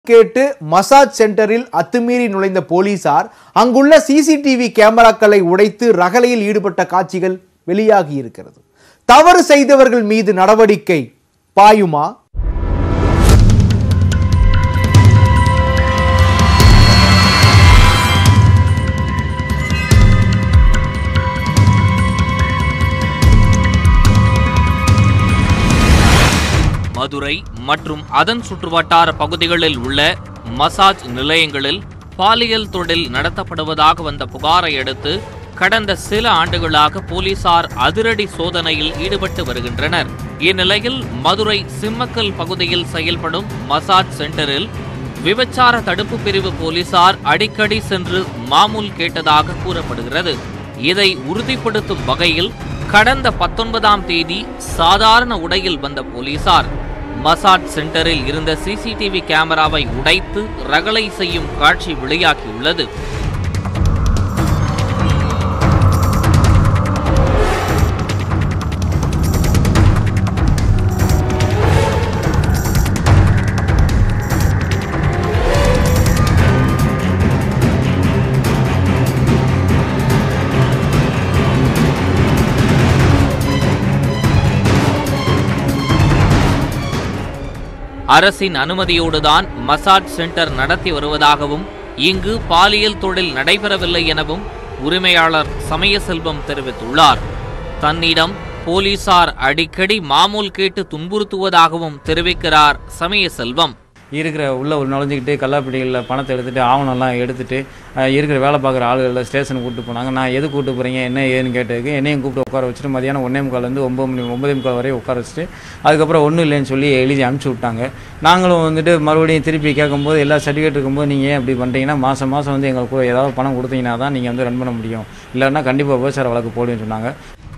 கேட்டு மசாஜ் சென்டரில் அத்துமீறி நுழைந்த போலீசார் அங்குள்ள சிசிடிவி கேமராக்களை உடைத்து ரகளையில் ஈடுபட்ட காட்சிகள் வெளியாகி இருக்கிறது தவறு செய்தவர்கள் மீது நடவடிக்கை பாயுமா மதுரை மற்றும் அதன் சுற்றுவட்டார பகுதிகளில் உள்ள மசாஜ் நிலையங்களில் பாலியல் தொழில் நடத்தப்படுவதாக வந்த புகாரை அடுத்து கடந்த சில ஆண்டுகளாக போலீசார் அதிரடி சோதனையில் ஈடுபட்டு வருகின்றனர் இந்நிலையில் மதுரை சிம்மக்கல் பகுதியில் செயல்படும் மசாஜ் சென்டரில் விபச்சார தடுப்பு பிரிவு போலீசார் அடிக்கடி சென்று மாமூல் கேட்டதாக கூறப்படுகிறது இதை உறுதிப்படுத்தும் வகையில் கடந்த பத்தொன்பதாம் தேதி சாதாரண உடையில் வந்த போலீசார் மசாஜ் சென்டரில் இருந்த சிசிடிவி கேமராவை உடைத்து ரகளை செய்யும் காட்சி வெளியாகியுள்ளது அரசின் அனுமதியோடுதான் மசாஜ் சென்டர் நடத்தி வருவதாகவும் இங்கு பாலியல் தொழில் நடைபெறவில்லை எனவும் உரிமையாளர் சமயசெல்வம் தெரிவித்துள்ளார் தன்னிடம் போலீசார் அடிக்கடி மாமூல் கேட்டு துன்புறுத்துவதாகவும் தெரிவிக்கிறார் சமயசெல்வம் இருக்கிற உள்ள ஒரு நுழைஞ்சிக்கிட்டு கல்லாப்பிடிகளில் பணத்தை எடுத்துகிட்டு ஆவணம்லாம் எடுத்துகிட்டு அஹ், இருக்கிற வேலை பார்க்குற ஆளுகளை ஸ்டேஷனுக்கு கூப்பிட்டு போனாங்க நான் எது கூப்பிட்டு போகிறீங்க என்ன ஏதுன்னு கேட்டதுக்கு என்னையும் கூப்பிட்டு உட்கார வச்சுட்டு மதியானம் ஒன்றே முக்கால்லேருந்து ஒம்பது மணி ஒன்பதே முக்கால் வரையும் உட்கார வச்சுட்டு அதுக்கப்புறம் ஒன்றும் இல்லைன்னு சொல்லி எழுதி அனுப்பிச்சி விட்டாங்க நாங்களும் வந்துட்டு மறுபடியும் திருப்பி கேட்கும்போது எல்லா சர்டிஃபிகேட் இருக்கும்போது நீங்கள் ஏன் இப்படி பண்ணுறீங்கன்னா மாதம் மாதம் வந்து எங்களுக்கு ஏதாவது பணம் கொடுத்தீங்கன்னா தான் நீங்கள் வந்து ரன் பண்ண முடியும் இல்லைன்னா கண்டிப்பாக விபச்சார வழக்கு போடுன்னு சொன்னாங்க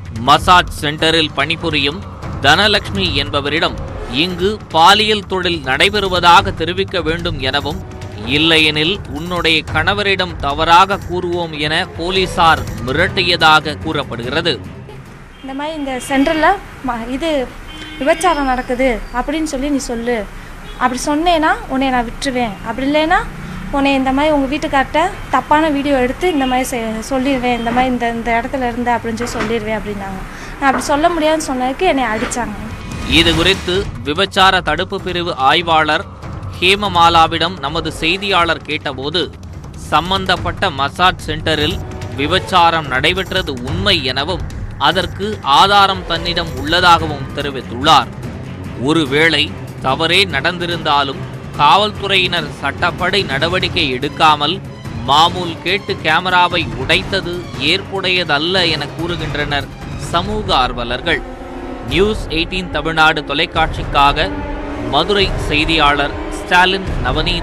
மசாஜ் சென்டரில் பணிபுரியும் தனலட்சுமி என்பவரிடம் இங்கு பாலியல் தொழில் நடைபெறுவதாக தெரிவிக்க வேண்டும் எனவும் இல்லையெனில் உன்னுடைய கணவரிடம் தவறாக கூறுவோம் என போலீசார் மிரட்டியதாக கூறப்படுகிறது இந்த மாதிரி இந்த சென்டரில் ம இது விபச்சாரம் நடக்குது அப்படின்னு சொல்லி நீ சொல்லு அப்படி சொன்னேன்னா உன்னை நான் விட்டுருவேன் அப்படி இல்லைன்னா உன்னை இந்த மாதிரி உங்கள் வீட்டுக்கார்ட்ட தப்பான வீடியோ எடுத்து இந்த மாதிரி செ- சொல்லிடுவேன் இந்த மாதிரி இந்த இந்த இடத்துல இருந்த அப்படின்னு சொல்லி சொல்லிடுவேன் அப்படின்னாங்க நான் அப்படி சொல்ல முடியாதுன்னு சொன்னதுக்கு என்னை அடித்தாங்க இது குறித்து விபச்சார தடுப்பு பிரிவு ஆய்வாளர் ஹேமமாலாவிடம் நமது செய்தியாளர் கேட்டபோது சம்பந்தப்பட்ட மசாஜ் சென்டரில் விபச்சாரம் நடைபெற்றது உண்மை எனவும் அதற்கு ஆதாரம் தன்னிடம் உள்ளதாகவும் தெரிவித்துள்ளார் ஒருவேளை தவறே நடந்திருந்தாலும் காவல்துறையினர் சட்டப்படி நடவடிக்கை எடுக்காமல் மாமூல் கேட்டு கேமராவை உடைத்தது ஏற்புடையதல்ல என கூறுகின்றனர் சமூக ஆர்வலர்கள் நியூஸ் 18 தமிழ்நாடு தொலைக்காட்சிக்காக மதுரை செய்தியாளர் ஸ்டாலின் நவநீத்